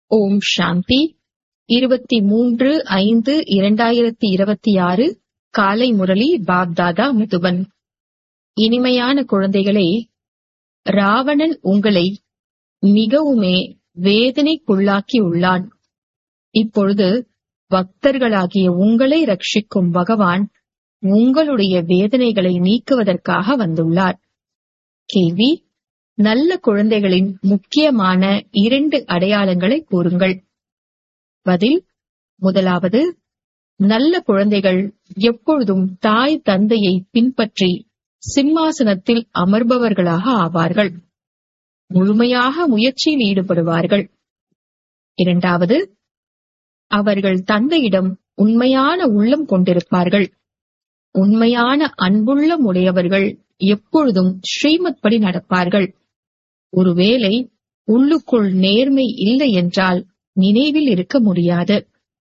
ஓம் சாந்தி இருபத்தி மூன்று ஐந்து இரண்டாயிரத்தி இருபத்தி ஆறு காலை முரளி பாப்தாதா முதுபன் இனிமையான குழந்தைகளே ராவணன் உங்களை மிகவுமே வேதனைக்குள்ளாக்கி உள்ளான் இப்பொழுது பக்தர்களாகிய உங்களை ரட்சிக்கும் பகவான் உங்களுடைய வேதனைகளை நீக்குவதற்காக வந்துள்ளார் கேள்வி நல்ல குழந்தைகளின் முக்கியமான இரண்டு அடையாளங்களை கூறுங்கள் பதில் முதலாவது நல்ல குழந்தைகள் எப்பொழுதும் தாய் தந்தையை பின்பற்றி சிம்மாசனத்தில் அமர்பவர்களாக ஆவார்கள் முழுமையாக முயற்சியில் ஈடுபடுவார்கள் இரண்டாவது அவர்கள் தந்தையிடம் உண்மையான உள்ளம் கொண்டிருப்பார்கள் உண்மையான அன்புள்ளம் உடையவர்கள் எப்பொழுதும் ஸ்ரீமத் படி நடப்பார்கள் ஒருவேளை உள்ளுக்குள் நேர்மை இல்லை என்றால் நினைவில் இருக்க முடியாது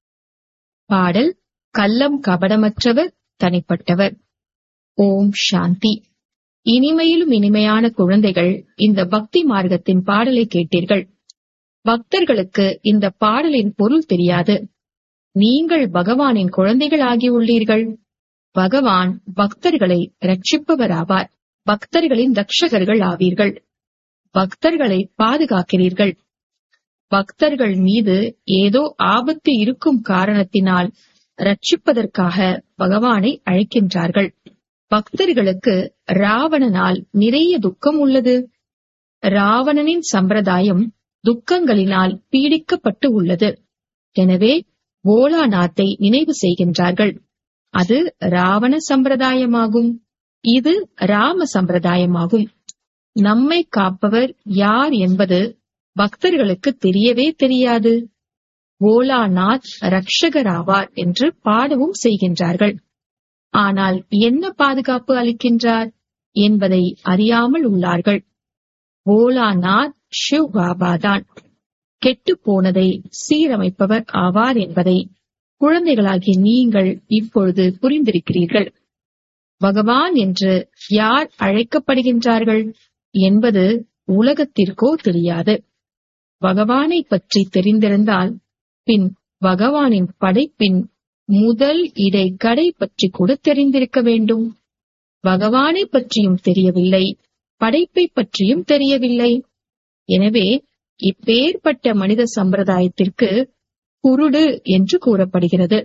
பாடல் கள்ளம் கபடமற்றவர் தனிப்பட்டவர் ஓம் சாந்தி இனிமையிலும் இனிமையான குழந்தைகள் இந்த பக்தி மார்க்கத்தின் பாடலை கேட்டீர்கள் பக்தர்களுக்கு இந்த பாடலின் பொருள் தெரியாது நீங்கள் பகவானின் குழந்தைகள் ஆகியுள்ளீர்கள் பகவான் பக்தர்களை ரட்சிப்பவராவார் பக்தர்களின் ரட்சகர்கள் ஆவீர்கள் பக்தர்களை பாதுகாக்கிறீர்கள் பக்தர்கள் மீது ஏதோ ஆபத்து இருக்கும் காரணத்தினால் ரட்சிப்பதற்காக பகவானை அழைக்கின்றார்கள் பக்தர்களுக்கு ராவணனால் நிறைய துக்கம் உள்ளது ராவணனின் சம்பிரதாயம் துக்கங்களினால் பீடிக்கப்பட்டு உள்ளது எனவே போலாநாத்தை நினைவு செய்கின்றார்கள் அது ராவண சம்பிரதாயமாகும் இது ராம சம்பிரதாயமாகும் நம்மை காப்பவர் யார் என்பது பக்தர்களுக்கு தெரியவே தெரியாது ஓலாநாத் ரக்ஷகராவார் என்று பாடவும் செய்கின்றார்கள் ஆனால் என்ன பாதுகாப்பு அளிக்கின்றார் என்பதை அறியாமல் உள்ளார்கள் ஓலாநாத் ஷிவ் பாபாதான் கெட்டு போனதை சீரமைப்பவர் ஆவார் என்பதை குழந்தைகளாகிய நீங்கள் இப்பொழுது புரிந்திருக்கிறீர்கள் பகவான் என்று யார் அழைக்கப்படுகின்றார்கள் என்பது உலகத்திற்கோ தெரியாது பகவானை பற்றி தெரிந்திருந்தால் பின் பகவானின் படைப்பின் முதல் இடை கடை பற்றி கூட தெரிந்திருக்க வேண்டும் பகவானை பற்றியும் தெரியவில்லை படைப்பை பற்றியும் தெரியவில்லை எனவே இப்பேற்பட்ட மனித சம்பிரதாயத்திற்கு குருடு என்று கூறப்படுகிறது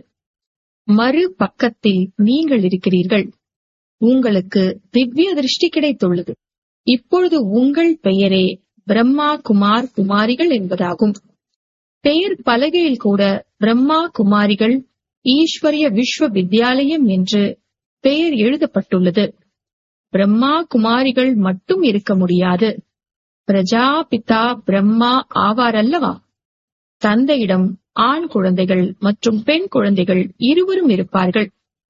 மறு பக்கத்தில் நீங்கள் இருக்கிறீர்கள் உங்களுக்கு திவ்ய திருஷ்டி கிடைத்துள்ளது இப்பொழுது உங்கள் பெயரே பிரம்மா குமார் குமாரிகள் என்பதாகும் பெயர் பலகையில் கூட பிரம்மா குமாரிகள் ஈஸ்வரிய விஸ்வ வித்யாலயம் என்று பெயர் எழுதப்பட்டுள்ளது பிரம்மா குமாரிகள் மட்டும் இருக்க முடியாது பிரஜாபிதா பிரம்மா ஆவாரல்லவா தந்தையிடம் ஆண் குழந்தைகள் மற்றும் பெண் குழந்தைகள் இருவரும் இருப்பார்கள்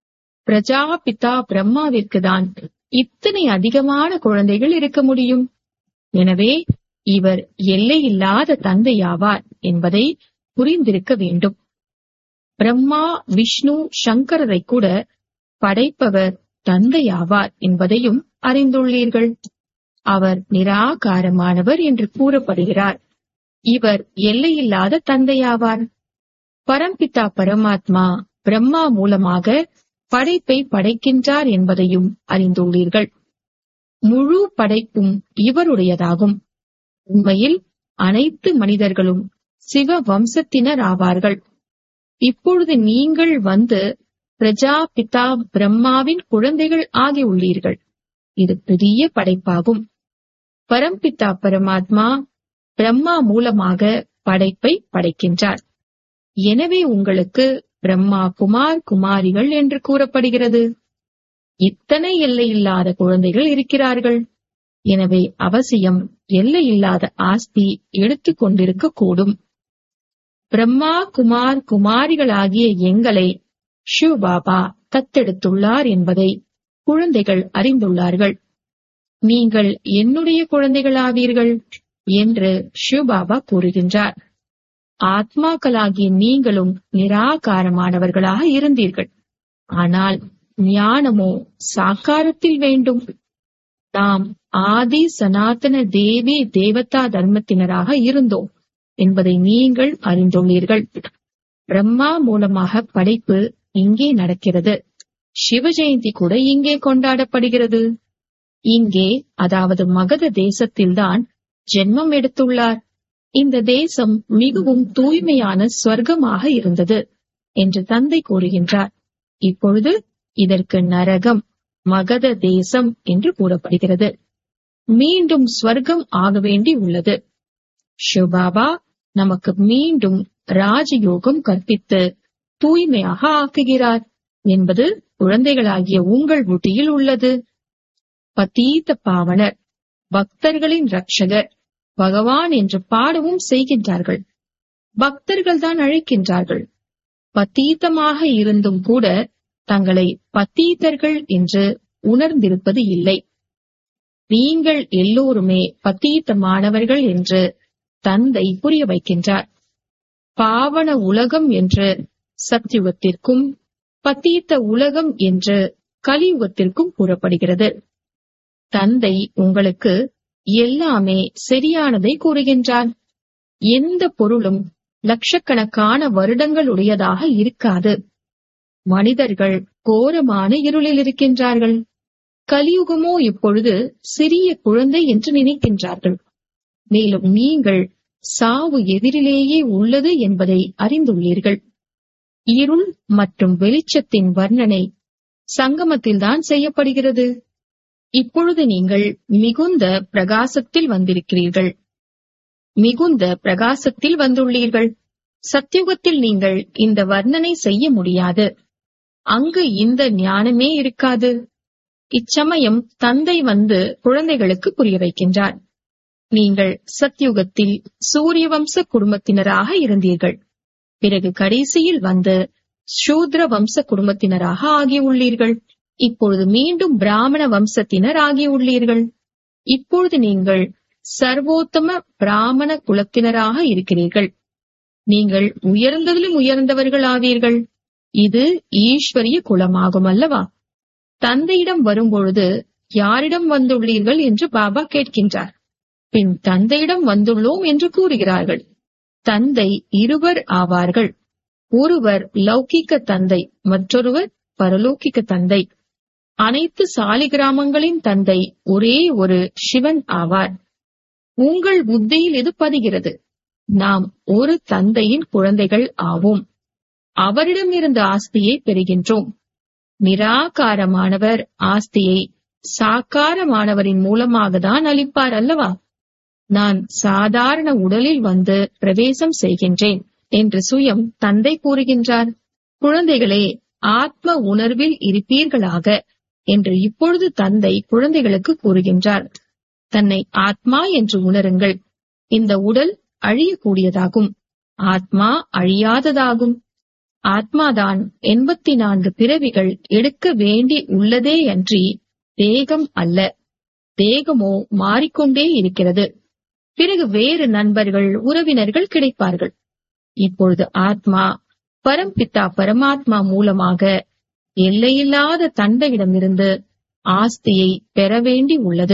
பிரஜாபிதா பிரம்மாவிற்கு தான் இத்தனை அதிகமான குழந்தைகள் இருக்க முடியும் எனவே இவர் எல்லையில்லாத தந்தையாவார் என்பதை புரிந்திருக்க வேண்டும் பிரம்மா விஷ்ணு சங்கரரை கூட படைப்பவர் தந்தையாவார் என்பதையும் அறிந்துள்ளீர்கள் அவர் நிராகாரமானவர் என்று கூறப்படுகிறார் இவர் எல்லையில்லாத தந்தையாவார் பரம்பிதா பரமாத்மா பிரம்மா மூலமாக படைப்பை படைக்கின்றார் என்பதையும் அறிந்துள்ளீர்கள் முழு படைப்பும் இவருடையதாகும் உண்மையில் அனைத்து மனிதர்களும் சிவ வம்சத்தினர் ஆவார்கள் இப்பொழுது நீங்கள் வந்து பிரஜா பிதா பிரம்மாவின் குழந்தைகள் ஆகியுள்ளீர்கள் இது பெரிய படைப்பாகும் பரம்பிதா பரமாத்மா பிரம்மா மூலமாக படைப்பை படைக்கின்றார் எனவே உங்களுக்கு பிரம்மா குமார் குமாரிகள் என்று கூறப்படுகிறது இத்தனை எல்லையில்லாத குழந்தைகள் இருக்கிறார்கள் எனவே அவசியம் எல்லையில்லாத ஆஸ்தி எடுத்துக் கொண்டிருக்க கூடும் பிரம்மா குமார் குமாரிகளாகிய எங்களை ஷிவ் பாபா தத்தெடுத்துள்ளார் என்பதை குழந்தைகள் அறிந்துள்ளார்கள் நீங்கள் என்னுடைய குழந்தைகளாவீர்கள் என்று சிவபாபா கூறுகின்றார் ஆத்மாக்களாகிய நீங்களும் நிராகாரமானவர்களாக இருந்தீர்கள் ஆனால் ஞானமோ சாக்காரத்தில் வேண்டும் நாம் ஆதி சனாதன தேவி தேவதா தர்மத்தினராக இருந்தோம் என்பதை நீங்கள் அறிந்துள்ளீர்கள் பிரம்மா மூலமாக படைப்பு இங்கே நடக்கிறது சிவ ஜெயந்தி கூட இங்கே கொண்டாடப்படுகிறது இங்கே அதாவது மகத தேசத்தில்தான் ஜென்மம் எடுத்துள்ளார் இந்த தேசம் மிகவும் தூய்மையான ஸ்வர்க்கமாக இருந்தது என்று தந்தை கூறுகின்றார் இப்பொழுது இதற்கு நரகம் மகத தேசம் என்று கூறப்படுகிறது மீண்டும் ஸ்வர்க்கம் ஆக வேண்டி உள்ளது சிவபாபா நமக்கு மீண்டும் ராஜயோகம் கற்பித்து தூய்மையாக ஆக்குகிறார் என்பது குழந்தைகளாகிய உங்கள் புத்தியில் உள்ளது பதீத்த பாவனர் பக்தர்களின் ரட்சகர் பகவான் என்று பாடவும் செய்கின்றார்கள் பக்தர்கள் தான் அழைக்கின்றார்கள் பத்தீத்தமாக இருந்தும் கூட தங்களை பத்தீத்தர்கள் என்று உணர்ந்திருப்பது இல்லை நீங்கள் எல்லோருமே பத்தீத்தமானவர்கள் என்று தந்தை புரிய வைக்கின்றார் பாவன உலகம் என்று சத்தியுகத்திற்கும் பத்தீத்த உலகம் என்று கலியுகத்திற்கும் கூறப்படுகிறது தந்தை உங்களுக்கு எல்லாமே சரியானதை கூறுகின்றார் எந்த பொருளும் லட்சக்கணக்கான வருடங்களுடையதாக இருக்காது மனிதர்கள் கோரமான இருளில் இருக்கின்றார்கள் கலியுகமோ இப்பொழுது சிறிய குழந்தை என்று நினைக்கின்றார்கள் மேலும் நீங்கள் சாவு எதிரிலேயே உள்ளது என்பதை அறிந்துள்ளீர்கள் இருள் மற்றும் வெளிச்சத்தின் வர்ணனை சங்கமத்தில்தான் செய்யப்படுகிறது இப்பொழுது நீங்கள் மிகுந்த பிரகாசத்தில் வந்திருக்கிறீர்கள் மிகுந்த பிரகாசத்தில் வந்துள்ளீர்கள் சத்தியுகத்தில் நீங்கள் இந்த வர்ணனை செய்ய முடியாது அங்கு இந்த ஞானமே இருக்காது இச்சமயம் தந்தை வந்து குழந்தைகளுக்கு புரிய வைக்கின்றார் நீங்கள் சத்யுகத்தில் சூரிய வம்ச குடும்பத்தினராக இருந்தீர்கள் பிறகு கடைசியில் வந்து சூத்ர வம்ச குடும்பத்தினராக ஆகியுள்ளீர்கள் இப்பொழுது மீண்டும் பிராமண வம்சத்தினர் ஆகியுள்ளீர்கள் இப்பொழுது நீங்கள் சர்வோத்தம பிராமண குலத்தினராக இருக்கிறீர்கள் நீங்கள் உயர்ந்ததிலும் உயர்ந்தவர்கள் ஆவீர்கள் இது ஈஸ்வரிய குலமாகும் அல்லவா தந்தையிடம் வரும்பொழுது யாரிடம் வந்துள்ளீர்கள் என்று பாபா கேட்கின்றார் பின் தந்தையிடம் வந்துள்ளோம் என்று கூறுகிறார்கள் தந்தை இருவர் ஆவார்கள் ஒருவர் லௌகிக்க தந்தை மற்றொருவர் பரலோகிக்க தந்தை அனைத்து சாலி கிராமங்களின் தந்தை ஒரே ஒரு சிவன் ஆவார் உங்கள் புத்தியில் இது பதிகிறது நாம் ஒரு தந்தையின் குழந்தைகள் ஆவோம் அவரிடம் இருந்த ஆஸ்தியை பெறுகின்றோம் நிராகாரமானவர் ஆஸ்தியை சாக்காரமானவரின் மூலமாக தான் அளிப்பார் அல்லவா நான் சாதாரண உடலில் வந்து பிரவேசம் செய்கின்றேன் என்று சுயம் தந்தை கூறுகின்றார் குழந்தைகளே ஆத்ம உணர்வில் இருப்பீர்களாக என்று இப்பொழுது தந்தை குழந்தைகளுக்கு கூறுகின்றார் தன்னை ஆத்மா என்று உணருங்கள் இந்த உடல் அழியக்கூடியதாகும் ஆத்மா அழியாததாகும் ஆத்மாதான் எண்பத்தி நான்கு பிறவிகள் எடுக்க வேண்டி உள்ளதே அன்றி தேகம் அல்ல தேகமோ மாறிக்கொண்டே இருக்கிறது பிறகு வேறு நண்பர்கள் உறவினர்கள் கிடைப்பார்கள் இப்பொழுது ஆத்மா பரம்பித்தா பரமாத்மா மூலமாக எல்லையில்லாத தந்தையிடமிருந்து ஆஸ்தியை பெற வேண்டி உள்ளது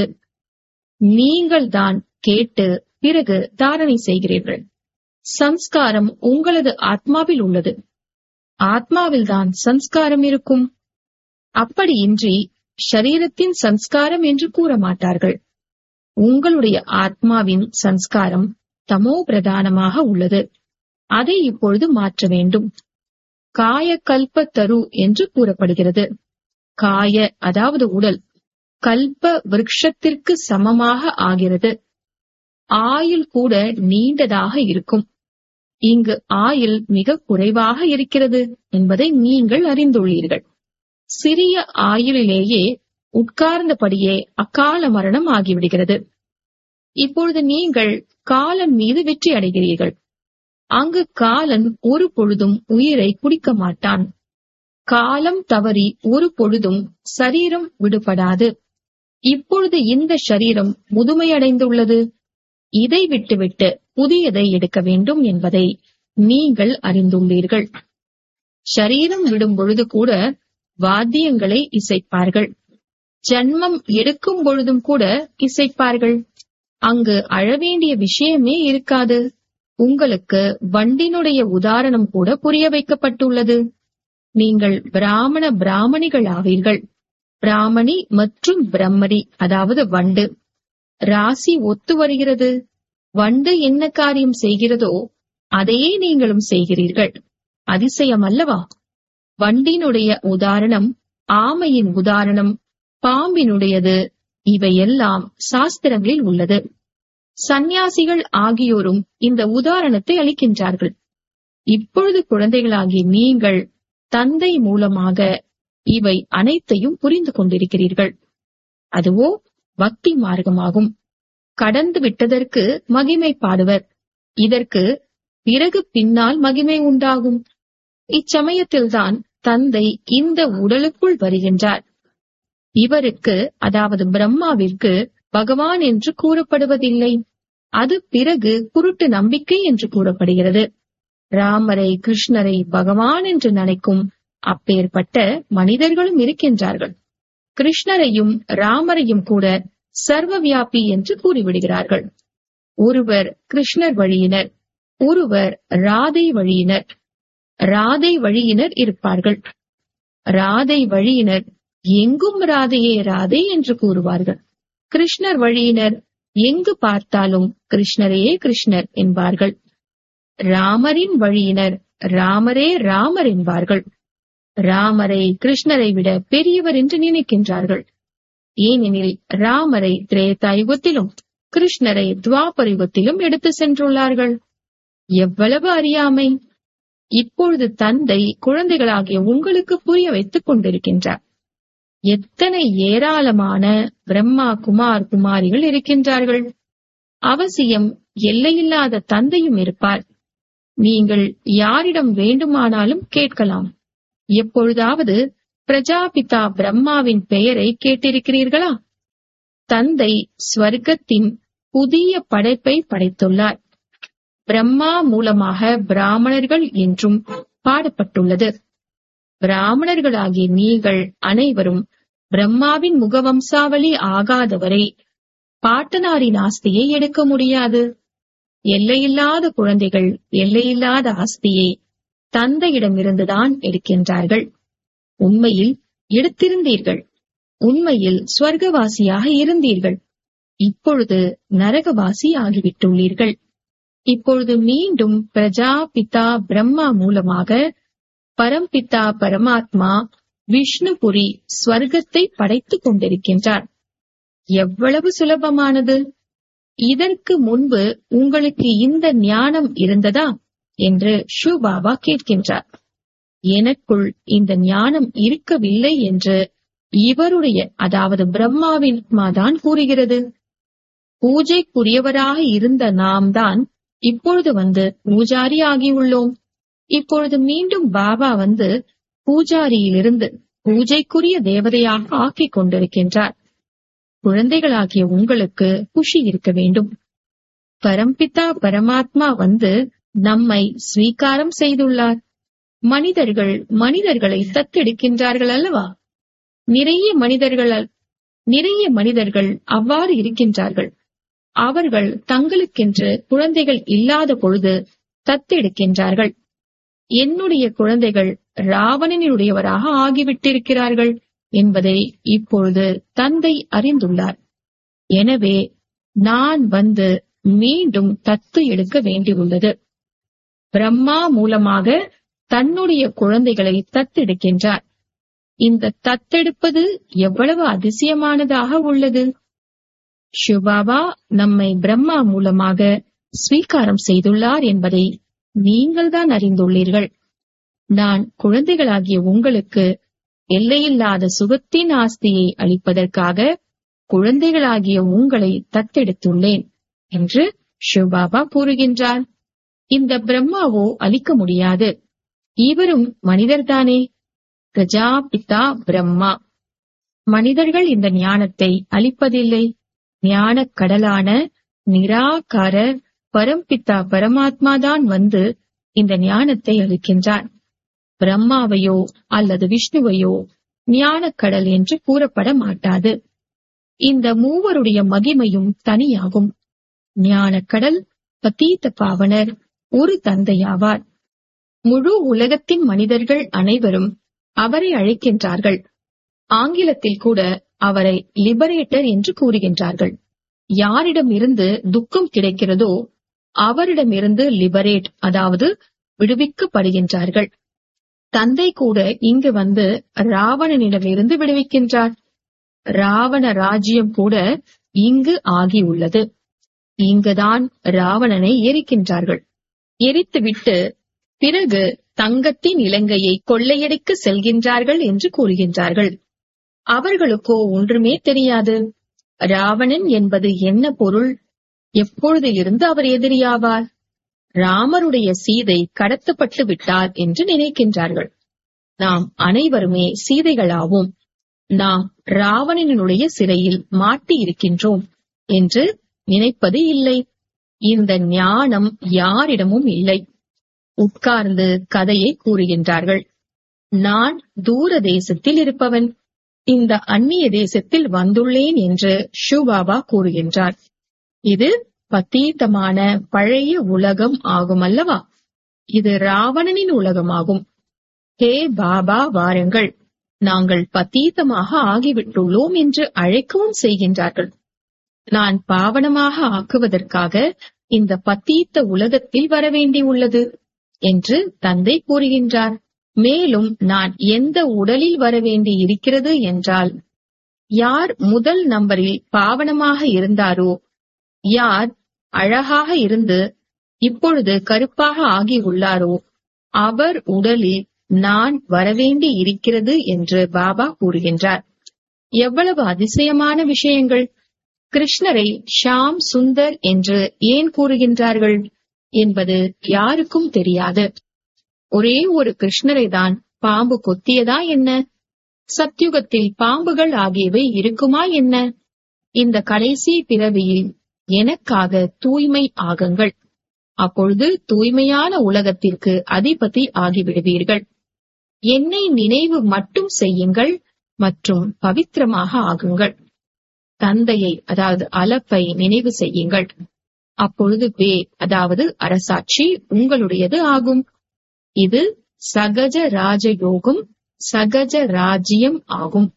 நீங்கள் தான் கேட்டு பிறகு தாரணை செய்கிறீர்கள் சம்ஸ்காரம் உங்களது ஆத்மாவில் உள்ளது ஆத்மாவில்தான் சம்ஸ்காரம் இருக்கும் அப்படியின்றி ஷரீரத்தின் சம்ஸ்காரம் என்று கூற மாட்டார்கள் உங்களுடைய ஆத்மாவின் சம்ஸ்காரம் தமோ பிரதானமாக உள்ளது அதை இப்பொழுது மாற்ற வேண்டும் காய கல்ப தரு என்று கூறப்படுகிறது காய அதாவது உடல் கல்ப விருட்சத்திற்கு சமமாக ஆகிறது ஆயுள் கூட நீண்டதாக இருக்கும் இங்கு ஆயுள் மிக குறைவாக இருக்கிறது என்பதை நீங்கள் அறிந்துள்ளீர்கள் சிறிய ஆயுளிலேயே உட்கார்ந்தபடியே அக்கால மரணம் ஆகிவிடுகிறது இப்பொழுது நீங்கள் காலன் மீது வெற்றி அடைகிறீர்கள் அங்கு காலன் ஒரு பொழுதும் உயிரை குடிக்க மாட்டான் காலம் தவறி ஒரு பொழுதும் சரீரம் விடுபடாது இப்பொழுது இந்த சரீரம் முதுமையடைந்துள்ளது இதை விட்டுவிட்டு புதியதை எடுக்க வேண்டும் என்பதை நீங்கள் அறிந்துள்ளீர்கள் ஷரீரம் விடும் பொழுது கூட வாத்தியங்களை இசைப்பார்கள் ஜன்மம் எடுக்கும் பொழுதும் கூட இசைப்பார்கள் அங்கு அழவேண்டிய விஷயமே இருக்காது உங்களுக்கு வண்டினுடைய உதாரணம் கூட புரிய வைக்கப்பட்டுள்ளது நீங்கள் பிராமண பிராமணிகள் ஆவீர்கள் பிராமணி மற்றும் பிரம்மரி அதாவது வண்டு ராசி ஒத்து வருகிறது வண்டு என்ன காரியம் செய்கிறதோ அதையே நீங்களும் செய்கிறீர்கள் அதிசயம் அல்லவா வண்டினுடைய உதாரணம் ஆமையின் உதாரணம் பாம்பினுடையது இவையெல்லாம் சாஸ்திரங்களில் உள்ளது சந்நியாசிகள் ஆகியோரும் இந்த உதாரணத்தை அளிக்கின்றார்கள் இப்பொழுது குழந்தைகளாகிய நீங்கள் தந்தை மூலமாக இவை அனைத்தையும் புரிந்து கொண்டிருக்கிறீர்கள் அதுவோ பக்தி மார்க்கமாகும் கடந்து விட்டதற்கு மகிமை பாடுவர் இதற்கு பிறகு பின்னால் மகிமை உண்டாகும் இச்சமயத்தில்தான் தந்தை இந்த உடலுக்குள் வருகின்றார் இவருக்கு அதாவது பிரம்மாவிற்கு பகவான் என்று கூறப்படுவதில்லை அது பிறகு குருட்டு நம்பிக்கை என்று கூறப்படுகிறது ராமரை கிருஷ்ணரை பகவான் என்று நினைக்கும் அப்பேற்பட்ட மனிதர்களும் இருக்கின்றார்கள் கிருஷ்ணரையும் ராமரையும் கூட சர்வவியாபி என்று கூறிவிடுகிறார்கள் ஒருவர் கிருஷ்ணர் வழியினர் ஒருவர் ராதை வழியினர் ராதை வழியினர் இருப்பார்கள் ராதை வழியினர் எங்கும் ராதையே ராதை என்று கூறுவார்கள் கிருஷ்ணர் வழியினர் எங்கு பார்த்தாலும் கிருஷ்ணரையே கிருஷ்ணர் என்பார்கள் ராமரின் வழியினர் ராமரே ராமர் என்பார்கள் ராமரை கிருஷ்ணரை விட பெரியவர் என்று நினைக்கின்றார்கள் ஏனெனில் ராமரை திரேதாயுகத்திலும் கிருஷ்ணரை துவாபர யுகத்திலும் எடுத்து சென்றுள்ளார்கள் எவ்வளவு அறியாமை இப்பொழுது தந்தை குழந்தைகளாகிய உங்களுக்கு புரிய வைத்துக் கொண்டிருக்கின்றார் எத்தனை ஏராளமான பிரம்மா குமார் குமாரிகள் இருக்கின்றார்கள் அவசியம் எல்லையில்லாத தந்தையும் இருப்பார் நீங்கள் யாரிடம் வேண்டுமானாலும் கேட்கலாம் எப்பொழுதாவது பிரஜாபிதா பிரம்மாவின் பெயரை கேட்டிருக்கிறீர்களா தந்தை ஸ்வர்க்கத்தின் புதிய படைப்பை படைத்துள்ளார் பிரம்மா மூலமாக பிராமணர்கள் என்றும் பாடப்பட்டுள்ளது பிராமணர்களாகிய நீங்கள் அனைவரும் பிரம்மாவின் முகவம்சாவளி ஆகாதவரை பாட்டனாரின் ஆஸ்தியை எடுக்க முடியாது எல்லையில்லாத குழந்தைகள் எல்லையில்லாத ஆஸ்தியை தந்தையிடமிருந்துதான் எடுக்கின்றார்கள் உண்மையில் எடுத்திருந்தீர்கள் உண்மையில் ஸ்வர்க்கவாசியாக இருந்தீர்கள் இப்பொழுது நரகவாசி ஆகிவிட்டுள்ளீர்கள் இப்பொழுது மீண்டும் பிரஜா பிதா பிரம்மா மூலமாக பரம்பிதா பரமாத்மா விஷ்ணுபுரி ஸ்வர்க்கத்தை படைத்துக் கொண்டிருக்கின்றார் எவ்வளவு சுலபமானது இதற்கு முன்பு உங்களுக்கு இந்த ஞானம் இருந்ததா என்று ஷூபாபா கேட்கின்றார் எனக்குள் இந்த ஞானம் இருக்கவில்லை என்று இவருடைய அதாவது பிரம்மாவின் தான் கூறுகிறது பூஜைக்குரியவராக இருந்த நாம் தான் இப்பொழுது வந்து பூஜாரி ஆகியுள்ளோம் இப்பொழுது மீண்டும் பாபா வந்து பூஜாரியிலிருந்து பூஜைக்குரிய தேவதையாக ஆக்கிக் கொண்டிருக்கின்றார் குழந்தைகளாகிய உங்களுக்கு குஷி இருக்க வேண்டும் பரம்பிதா பரமாத்மா வந்து நம்மை ஸ்வீகாரம் செய்துள்ளார் மனிதர்கள் மனிதர்களை தத்தெடுக்கின்றார்கள் அல்லவா நிறைய மனிதர்கள் நிறைய மனிதர்கள் அவ்வாறு இருக்கின்றார்கள் அவர்கள் தங்களுக்கென்று குழந்தைகள் இல்லாத பொழுது தத்தெடுக்கின்றார்கள் என்னுடைய குழந்தைகள் ராவணனுடையவராக ஆகிவிட்டிருக்கிறார்கள் என்பதை இப்பொழுது தந்தை அறிந்துள்ளார் எனவே நான் வந்து மீண்டும் தத்து எடுக்க வேண்டியுள்ளது பிரம்மா மூலமாக தன்னுடைய குழந்தைகளை தத்தெடுக்கின்றார் இந்த தத்தெடுப்பது எவ்வளவு அதிசயமானதாக உள்ளது சிவபாபா நம்மை பிரம்மா மூலமாக ஸ்வீகாரம் செய்துள்ளார் என்பதை நீங்கள்தான் அறிந்துள்ளீர்கள் நான் குழந்தைகளாகிய உங்களுக்கு எல்லையில்லாத சுகத்தின் ஆஸ்தியை அளிப்பதற்காக குழந்தைகளாகிய உங்களை தத்தெடுத்துள்ளேன் என்று சிவபாபா கூறுகின்றார் இந்த பிரம்மாவோ அளிக்க முடியாது இவரும் மனிதர்தானே பிரஜாபிதா பிரம்மா மனிதர்கள் இந்த ஞானத்தை அளிப்பதில்லை ஞானக் கடலான நிராகார பரம்பிதா பரமாத்மாதான் வந்து இந்த ஞானத்தை அளிக்கின்றார் பிரம்மாவையோ அல்லது விஷ்ணுவையோ ஞானக்கடல் என்று கூறப்பட மாட்டாது இந்த மூவருடைய மகிமையும் தனியாகும் ஞானக்கடல் பதீத்த பாவனர் ஒரு தந்தையாவார் முழு உலகத்தின் மனிதர்கள் அனைவரும் அவரை அழைக்கின்றார்கள் ஆங்கிலத்தில் கூட அவரை லிபரேட்டர் என்று கூறுகின்றார்கள் யாரிடம் இருந்து துக்கம் கிடைக்கிறதோ அவரிடமிருந்து லிபரேட் அதாவது விடுவிக்கப்படுகின்றார்கள் தந்தை கூட இங்கு வந்து ராவணனிடமிருந்து விடுவிக்கின்றார் ராவண ராஜ்யம் கூட இங்கு ஆகியுள்ளது இங்குதான் ராவணனை எரிக்கின்றார்கள் எரித்துவிட்டு பிறகு தங்கத்தின் இலங்கையை கொள்ளையடிக்க செல்கின்றார்கள் என்று கூறுகின்றார்கள் அவர்களுக்கோ ஒன்றுமே தெரியாது ராவணன் என்பது என்ன பொருள் எப்பொழுதிலிருந்து அவர் எதிரியாவார் ராமருடைய சீதை கடத்தப்பட்டு விட்டார் என்று நினைக்கின்றார்கள் நாம் அனைவருமே சீதைகளாவோம் நாம் ராவணனுடைய சிறையில் மாட்டி இருக்கின்றோம் என்று நினைப்பது இல்லை இந்த ஞானம் யாரிடமும் இல்லை உட்கார்ந்து கதையை கூறுகின்றார்கள் நான் தூர தேசத்தில் இருப்பவன் இந்த அந்நிய தேசத்தில் வந்துள்ளேன் என்று ஷூபாபா கூறுகின்றார் இது பத்தீத்தமான பழைய உலகம் ஆகும் அல்லவா இது ராவணனின் உலகமாகும் ஹே பாபா வாருங்கள் நாங்கள் பத்தீத்தமாக ஆகிவிட்டுள்ளோம் என்று அழைக்கவும் செய்கின்றார்கள் நான் பாவனமாக ஆக்குவதற்காக இந்த பத்தீத்த உலகத்தில் வரவேண்டியுள்ளது என்று தந்தை கூறுகின்றார் மேலும் நான் எந்த உடலில் வரவேண்டி இருக்கிறது என்றால் யார் முதல் நம்பரில் பாவனமாக இருந்தாரோ யார் அழகாக இருந்து இப்பொழுது கருப்பாக ஆகி உள்ளாரோ அவர் உடலில் நான் வரவேண்டி இருக்கிறது என்று பாபா கூறுகின்றார் எவ்வளவு அதிசயமான விஷயங்கள் கிருஷ்ணரை ஷாம் சுந்தர் என்று ஏன் கூறுகின்றார்கள் என்பது யாருக்கும் தெரியாது ஒரே ஒரு கிருஷ்ணரை தான் பாம்பு கொத்தியதா என்ன சத்யுகத்தில் பாம்புகள் ஆகியவை இருக்குமா என்ன இந்த கடைசி பிறவியில் எனக்காக தூய்மை ஆகுங்கள் அப்பொழுது தூய்மையான உலகத்திற்கு அதிபதி ஆகிவிடுவீர்கள் என்னை நினைவு மட்டும் செய்யுங்கள் மற்றும் பவித்திரமாக ஆகுங்கள் தந்தையை அதாவது அலப்பை நினைவு செய்யுங்கள் அப்பொழுது வே அதாவது அரசாட்சி உங்களுடையது ஆகும் இது சகஜ ராஜயோகம் சகஜ ராஜ்யம் ஆகும்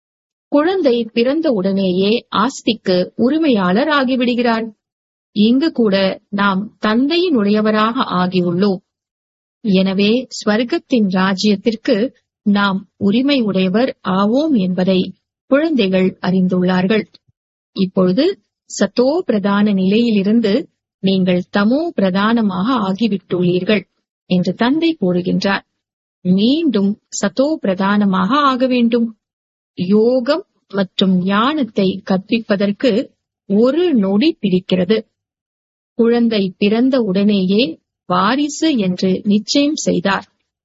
குழந்தை பிறந்த உடனேயே ஆஸ்திக்கு உரிமையாளர் ஆகிவிடுகிறார் இங்கு கூட நாம் தந்தையினுடையவராக ஆகியுள்ளோம் எனவே ஸ்வர்க்கத்தின் ராஜ்யத்திற்கு நாம் உரிமை உடையவர் ஆவோம் என்பதை குழந்தைகள் அறிந்துள்ளார்கள் இப்பொழுது சத்தோ பிரதான நிலையிலிருந்து நீங்கள் தமோ பிரதானமாக ஆகிவிட்டுள்ளீர்கள் என்று தந்தை கூறுகின்றார் மீண்டும் சத்தோ பிரதானமாக ஆக வேண்டும் யோகம் மற்றும் ஞானத்தை கற்பிப்பதற்கு ஒரு நொடி பிடிக்கிறது குழந்தை பிறந்த உடனேயே வாரிசு என்று நிச்சயம் செய்தார்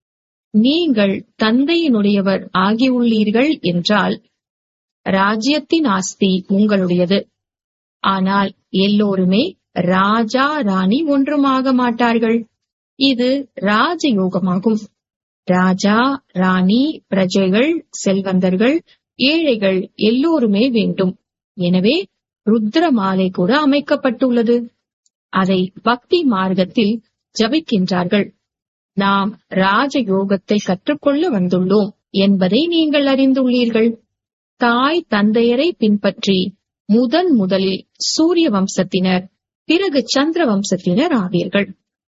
நீங்கள் தந்தையினுடையவர் ஆகியுள்ளீர்கள் என்றால் ராஜ்யத்தின் ஆஸ்தி உங்களுடையது ஆனால் எல்லோருமே ராஜா ராணி ஒன்றுமாக மாட்டார்கள் இது ராஜயோகமாகும் ராஜா ராணி பிரஜைகள் செல்வந்தர்கள் ஏழைகள் எல்லோருமே வேண்டும் எனவே ருத்ர மாலை கூட அமைக்கப்பட்டுள்ளது அதை பக்தி மார்க்கத்தில் ஜபிக்கின்றார்கள் நாம் ராஜயோகத்தை கற்றுக்கொள்ள வந்துள்ளோம் என்பதை நீங்கள் அறிந்துள்ளீர்கள் தாய் தந்தையரை பின்பற்றி முதன் முதலில் சூரிய வம்சத்தினர் பிறகு சந்திர வம்சத்தினர் ஆவீர்கள்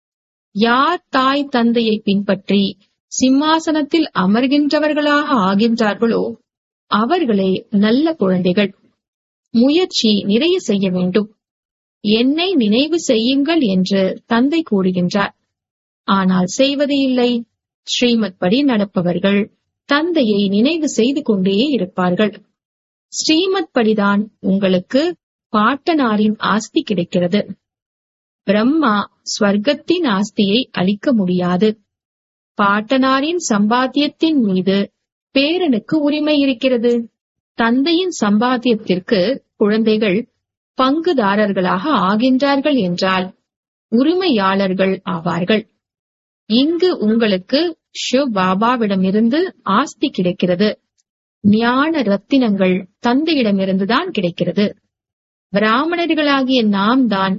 யார் தாய் தந்தையை பின்பற்றி சிம்மாசனத்தில் அமர்கின்றவர்களாக ஆகின்றார்களோ அவர்களே நல்ல குழந்தைகள் முயற்சி நிறைய செய்ய வேண்டும் என்னை நினைவு செய்யுங்கள் என்று தந்தை கூறுகின்றார் ஆனால் செய்வது இல்லை ஸ்ரீமத் படி நடப்பவர்கள் தந்தையை நினைவு செய்து கொண்டே இருப்பார்கள் ஸ்ரீமத் படிதான் உங்களுக்கு பாட்டனாரின் ஆஸ்தி கிடைக்கிறது பிரம்மா ஸ்வர்க்கத்தின் ஆஸ்தியை அளிக்க முடியாது பாட்டனாரின் சம்பாத்தியத்தின் மீது பேரனுக்கு உரிமை இருக்கிறது தந்தையின் சம்பாத்தியத்திற்கு குழந்தைகள் பங்குதாரர்களாக ஆகின்றார்கள் என்றால் உரிமையாளர்கள் ஆவார்கள் இங்கு உங்களுக்கு ஷிவ் பாபாவிடமிருந்து ஆஸ்தி கிடைக்கிறது ஞான ரத்தினங்கள் தந்தையிடமிருந்துதான் கிடைக்கிறது பிராமணர்களாகிய நாம் தான்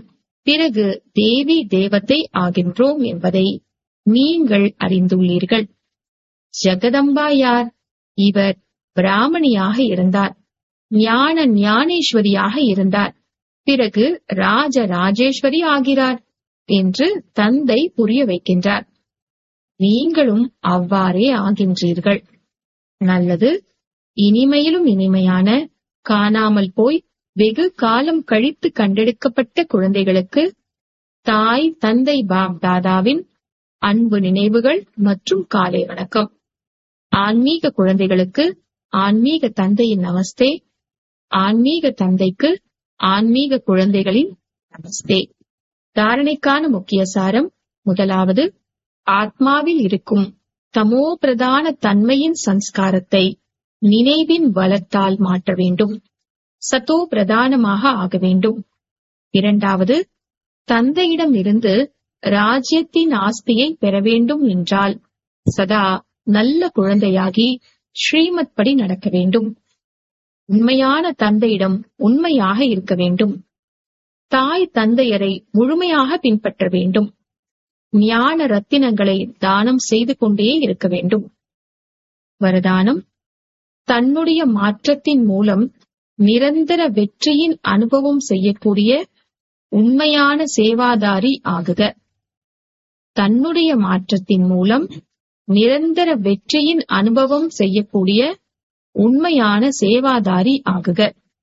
பிறகு தேவி தேவதை ஆகின்றோம் என்பதை நீங்கள் அறிந்துள்ளீர்கள் ஜெகதம்பா யார் இவர் பிராமணியாக இருந்தார் ஞான ஞானேஸ்வரியாக இருந்தார் பிறகு ராஜ ராஜேஸ்வரி ஆகிறார் என்று தந்தை புரிய வைக்கின்றார் நீங்களும் அவ்வாறே ஆகின்றீர்கள் நல்லது இனிமையிலும் இனிமையான காணாமல் போய் வெகு காலம் கழித்து கண்டெடுக்கப்பட்ட குழந்தைகளுக்கு தாய் தந்தை பாப் தாதாவின் அன்பு நினைவுகள் மற்றும் காலை வணக்கம் ஆன்மீக குழந்தைகளுக்கு ஆன்மீக தந்தையின் நமஸ்தே ஆன்மீக தந்தைக்கு ஆன்மீக குழந்தைகளின் நமஸ்தே தாரணைக்கான முக்கிய சாரம் முதலாவது ஆத்மாவில் இருக்கும் தமோ பிரதான தன்மையின் சன்ஸ்காரத்தை நினைவின் பலத்தால் மாற்ற வேண்டும் சத்தோ பிரதானமாக ஆக வேண்டும் இரண்டாவது தந்தையிடம் இருந்து ராஜ்யத்தின் ஆஸ்தியை பெற வேண்டும் என்றால் சதா நல்ல குழந்தையாகி ஸ்ரீமத் படி நடக்க வேண்டும் உண்மையான தந்தையிடம் உண்மையாக இருக்க வேண்டும் தாய் தந்தையரை முழுமையாக பின்பற்ற வேண்டும் ஞான ரத்தினங்களை தானம் செய்து கொண்டே இருக்க வேண்டும் வரதானம் தன்னுடைய மாற்றத்தின் மூலம் நிரந்தர வெற்றியின் அனுபவம் செய்யக்கூடிய உண்மையான சேவாதாரி ஆகுக தன்னுடைய மாற்றத்தின் மூலம் நிரந்தர வெற்றியின் அனுபவம் செய்யக்கூடிய உண்மையான சேவாதாரி ஆகுக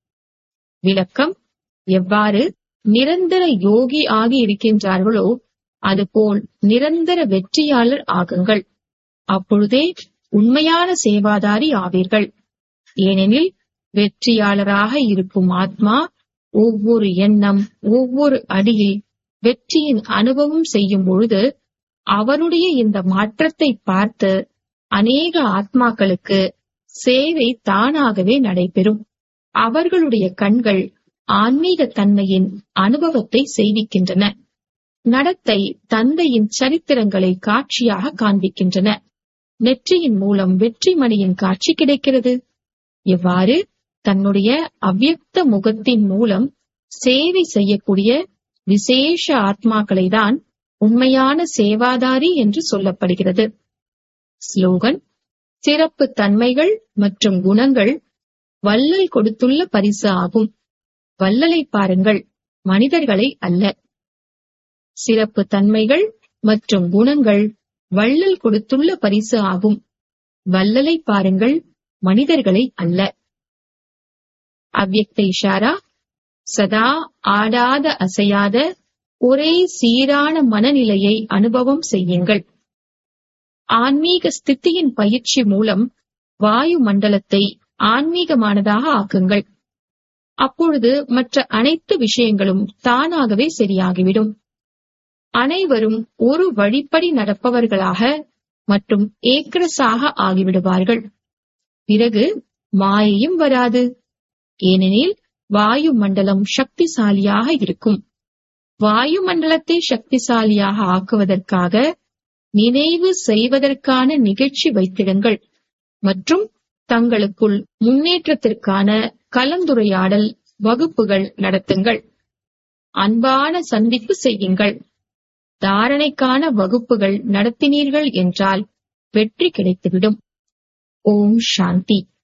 விளக்கம் எவ்வாறு நிரந்தர யோகி ஆகி இருக்கின்றார்களோ அதுபோல் நிரந்தர வெற்றியாளர் ஆகுங்கள் அப்பொழுதே உண்மையான சேவாதாரி ஆவீர்கள் ஏனெனில் வெற்றியாளராக இருக்கும் ஆத்மா ஒவ்வொரு எண்ணம் ஒவ்வொரு அடியில் வெற்றியின் அனுபவம் செய்யும் பொழுது அவருடைய இந்த மாற்றத்தை பார்த்து அநேக ஆத்மாக்களுக்கு சேவை தானாகவே நடைபெறும் அவர்களுடைய கண்கள் ஆன்மீக தன்மையின் அனுபவத்தை செய்விக்கின்றன நடத்தை தந்தையின் சரித்திரங்களை காட்சியாக காண்பிக்கின்றன நெற்றியின் மூலம் வெற்றி மணியின் காட்சி கிடைக்கிறது எவ்வாறு தன்னுடைய அவ்யக்த முகத்தின் மூலம் சேவை செய்யக்கூடிய விசேஷ ஆத்மாக்களை தான் உண்மையான சேவாதாரி என்று சொல்லப்படுகிறது ஸ்லோகன் சிறப்பு தன்மைகள் மற்றும் குணங்கள் வள்ளல் கொடுத்துள்ள பரிசு ஆகும் வள்ளலை பாருங்கள் மனிதர்களை அல்ல சிறப்பு தன்மைகள் மற்றும் குணங்கள் வள்ளல் கொடுத்துள்ள பரிசு ஆகும் வள்ளலை பாருங்கள் மனிதர்களை அல்ல அவ்யக்த இஷாரா சதா ஆடாத அசையாத ஒரே சீரான மனநிலையை அனுபவம் செய்யுங்கள் ஆன்மீக ஸ்தித்தியின் பயிற்சி மூலம் வாயு மண்டலத்தை ஆன்மீகமானதாக ஆக்குங்கள் அப்பொழுது மற்ற அனைத்து விஷயங்களும் தானாகவே சரியாகிவிடும் அனைவரும் ஒரு வழிப்படி நடப்பவர்களாக மற்றும் ஏக்ரஸாக ஆகிவிடுவார்கள் பிறகு மாயையும் வராது ஏனெனில் வாயு மண்டலம் சக்திசாலியாக இருக்கும் வாயு மண்டலத்தை சக்திசாலியாக ஆக்குவதற்காக நினைவு செய்வதற்கான நிகழ்ச்சி வைத்திடுங்கள் மற்றும் தங்களுக்குள் முன்னேற்றத்திற்கான கலந்துரையாடல் வகுப்புகள் நடத்துங்கள் அன்பான சந்திப்பு செய்யுங்கள் தாரணைக்கான வகுப்புகள் நடத்தினீர்கள் என்றால் வெற்றி கிடைத்துவிடும் ஓம் சாந்தி